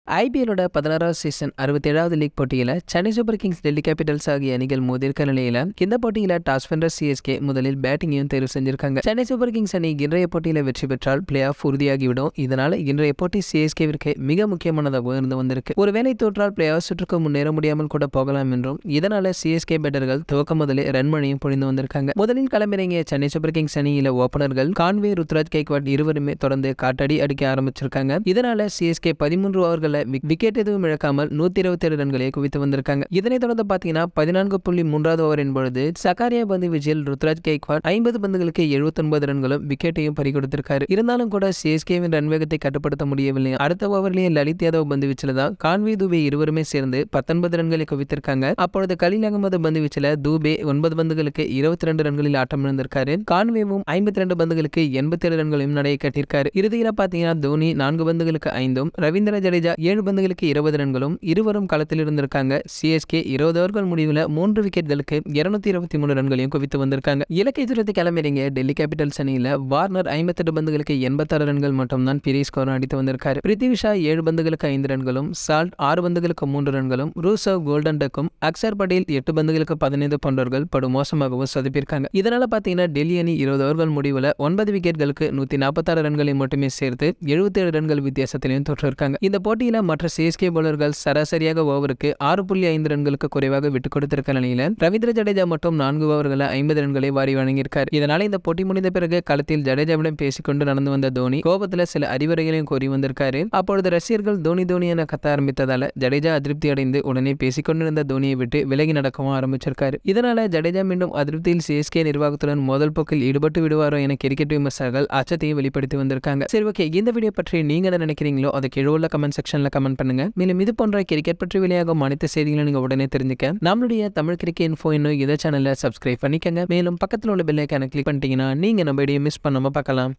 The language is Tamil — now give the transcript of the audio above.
ஐபிஎல்லோட பதினாறாவது சீசன் அறுபத்தேழாவது லீக் போட்டியில் Chennai Super Kings Delhi Capitals ஆகிய அணிகள் மோதிருக்க நிலையில இந்த போட்டியில் டாஸ் வென்ற சிஎஸ்கே முதலில் பேட்டிங்கையும் தேர்வு செஞ்சிருக்காங்க சென்னை சூப்பர் கிங்ஸ் அணி இன்றைய போட்டியில் வெற்றி பெற்றால் பிளே ஆஃப் உறுதியாகிவிடும் இதனால இன்றைய போட்டி சிஎஸ்கேவிற்கு மிக முக்கியமானதாக இருந்து வந்திருக்கு ஒருவேளை தோற்றால் பிளே ஆஃப் சுற்றுக்கு முன்னேற முடியாமல் கூட போகலாம் என்றும் இதனால சிஎஸ்கே பேட்டர்கள் துவக்க முதலே ரன் மழையும் பொழிந்து வந்திருக்காங்க முதலில் களமிறங்கிய சென்னை சூப்பர் கிங்ஸ் அணியில ஓபனர்கள் கான்வே ருத்ராஜ் கைக்வாட் இருவருமே தொடர்ந்து காட்டடி அடிக்க ஆரம்பிச்சிருக்காங்க இதனால சிஎஸ்கே பதிமூன்று ஓவர்களை விக்கெட் எதுவும் இழக்காமல் நூத்தி இருபத்தி ஏழு ரன்களை குவித்து வந்திருக்காங்க இதனைத் தொடர்ந்து பாத்தீங்கன்னா பதினான்கு புள்ளி மூன்றாவது ஓவரின் பொழுது சகாரியா பந்து விஜயில் ருத்ராஜ் கைக்வாட் ஐம்பது பந்துகளுக்கு எழுபத்தொன்பது ரன்களும் விக்கெட்டையும் பறி கொடுத்திருக்காரு இருந்தாலும் கூட சிஎஸ்கேவின் ரன் வேகத்தை கட்டுப்படுத்த முடியவில்லை அடுத்த ஓவர்லேயே லலித் யாதவ் பந்து வீச்சில் தான் கான்வி தூபே இருவருமே சேர்ந்து பத்தொன்பது ரன்களை குவித்திருக்காங்க அப்பொழுது கலீல் அகமது பந்து வீச்சில் தூபே ஒன்பது பந்துகளுக்கு இருபத்தி ரெண்டு ரன்களில் ஆட்டம் இழந்திருக்காரு கான்வேவும் ஐம்பத்தி ரெண்டு பந்துகளுக்கு எண்பத்தி ஏழு ரன்களையும் நடைய கட்டியிருக்காரு இறுதியில் பாத்தீங்கன்னா தோனி நான்கு பந்துகளுக்கு ஐந்தும் ரவீந்திர ஜடேஜா ஏழு பந்துகளுக்கு இருபது ரன்களும் இருவரும் களத்தில் இருந்திருக்காங்க சிஎஸ்கே இருபது ஓவர்கள் முடிவில் மூன்று விக்கெட்களுக்கு இருநூத்தி இருபத்தி மூணு ரன்களையும் குவித்து வந்திருக்காங்க இலக்கை துரத்தி கிளம்பிறீங்க டெல்லி கேபிட்டல்ஸ் அணியில வார்னர் ஐம்பத்தெட்டு பந்துகளுக்கு எண்பத்தாறு ரன்கள் மட்டும் தான் பெரிய ஸ்கோர் அடித்து வந்திருக்காரு பிரித்திவிஷா ஏழு பந்துகளுக்கு ஐந்து ரன்களும் சால்ட் ஆறு பந்துகளுக்கு மூன்று ரன்களும் ரூசவ் கோல்டன் டக்கும் அக்சர் படேல் எட்டு பந்துகளுக்கு பதினைந்து போன்றவர்கள் படு மோசமாகவும் சொதப்பியிருக்காங்க இதனால பாத்தீங்கன்னா டெல்லி அணி இருபது ஓவர்கள் முடிவில் ஒன்பது விக்கெட்களுக்கு நூத்தி நாற்பத்தாறு ரன்களை மட்டுமே சேர்த்து எழுபத்தி ஏழு ரன்கள் வித்தியாசத்திலையும் தோற்றிருக்காங்க இந்த போட்டியில மற்ற சிஎஸ்கே பவுலர்கள் சராசரியாக ஓவருக்கு ஆறு புள்ளி ஐந்து ரன்களுக்கு குறைவாக விட்டுக் கொடுத்திருக்க நிலையில ரவீந்திர ஜடேஜா மட்டும் நான்கு ஓவர்களை ஐம்பது ரன்களை வாரி வழங்கியிருக்கார் இதனால இந்த போட்டி முடிந்த பிறகு களத்தில் ஜடேஜாவிடம் பேசிக்கொண்டு நடந்து வந்த தோனி கோபத்துல சில அறிவுரைகளையும் கூறி வந்திருக்காரு அப்பொழுது ரசிகர்கள் தோனி தோனி என கத்த ஆரம்பித்ததால ஜடேஜா அதிருப்தி அடைந்து உடனே பேசிக்கொண்டிருந்த தோனியை விட்டு விலகி நடக்கவும் ஆரம்பிச்சிருக்காரு இதனால ஜடேஜா மீண்டும் அதிருப்தியில் சிஎஸ்கே நிர்வாகத்துடன் மோதல் போக்கில் ஈடுபட்டு விடுவாரோ என கிரிக்கெட் விமர்சகர்கள் அச்சத்தையும் வெளிப்படுத்தி வந்திருக்காங்க சரி ஓகே இந்த வீடியோ பற்றி நீங்க என்ன நினைக்கிறீங்களோ அதை கீழே உள்ள கமெண்ட் செக்ஷன்ல கமெண்ட் பண்ணுங்க மேலும் இது போன்ற கிரிக்கெட் பற்றி வெளியாகும் அனைத்து செய்திகளை நீங்க உடனே தெரிஞ்சுக்க நம்மளுடைய தமிழ் கிரிக்கெட் இன்ஃபோ இன்னும் இதை சேனலை சப்ஸ்கிரைப் பண்ணிக்கங்க மேலும் பக்கத்தில் உள்ள பெல் ஐக்கானை கிளிக் பண்ணிட்டீங்கன்னா நீங்க நம்ம வீடியோ மிஸ் பண்ணாம பார்க்கலாம்